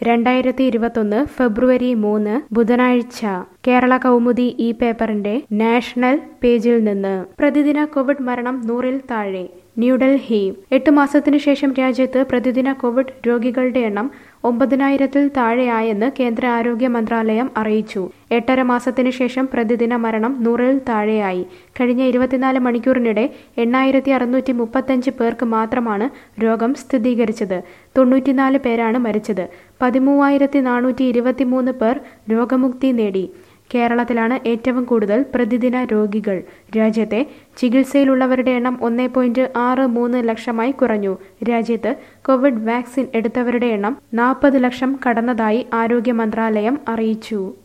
രണ്ടായിരത്തി ഇരുപത്തൊന്ന് ഫെബ്രുവരി മൂന്ന് ബുധനാഴ്ച കേരള കൗമുദി ഈ പേപ്പറിന്റെ നാഷണൽ പേജിൽ നിന്ന് പ്രതിദിന കോവിഡ് മരണം നൂറിൽ താഴെ ന്യൂഡൽഹി എട്ട് മാസത്തിനു ശേഷം രാജ്യത്ത് പ്രതിദിന കോവിഡ് രോഗികളുടെ എണ്ണം ഒമ്പതിനായിരത്തിൽ താഴെയായെന്ന് കേന്ദ്ര ആരോഗ്യ മന്ത്രാലയം അറിയിച്ചു എട്ടര മാസത്തിനു ശേഷം പ്രതിദിന മരണം നൂറിൽ താഴെയായി കഴിഞ്ഞ ഇരുപത്തിനാല് മണിക്കൂറിനിടെ എണ്ണായിരത്തി അറുന്നൂറ്റി മുപ്പത്തഞ്ച് പേർക്ക് മാത്രമാണ് രോഗം സ്ഥിരീകരിച്ചത് തൊണ്ണൂറ്റിനാല് പേരാണ് മരിച്ചത് പതിമൂവായിരത്തി നാനൂറ്റി ഇരുപത്തിമൂന്ന് പേർ രോഗമുക്തി നേടി കേരളത്തിലാണ് ഏറ്റവും കൂടുതൽ പ്രതിദിന രോഗികൾ രാജ്യത്തെ ചികിത്സയിലുള്ളവരുടെ എണ്ണം ഒന്നേ പോയിന്റ് ആറ് മൂന്ന് ലക്ഷമായി കുറഞ്ഞു രാജ്യത്ത് കോവിഡ് വാക്സിൻ എടുത്തവരുടെ എണ്ണം നാൽപ്പത് ലക്ഷം കടന്നതായി ആരോഗ്യ മന്ത്രാലയം അറിയിച്ചു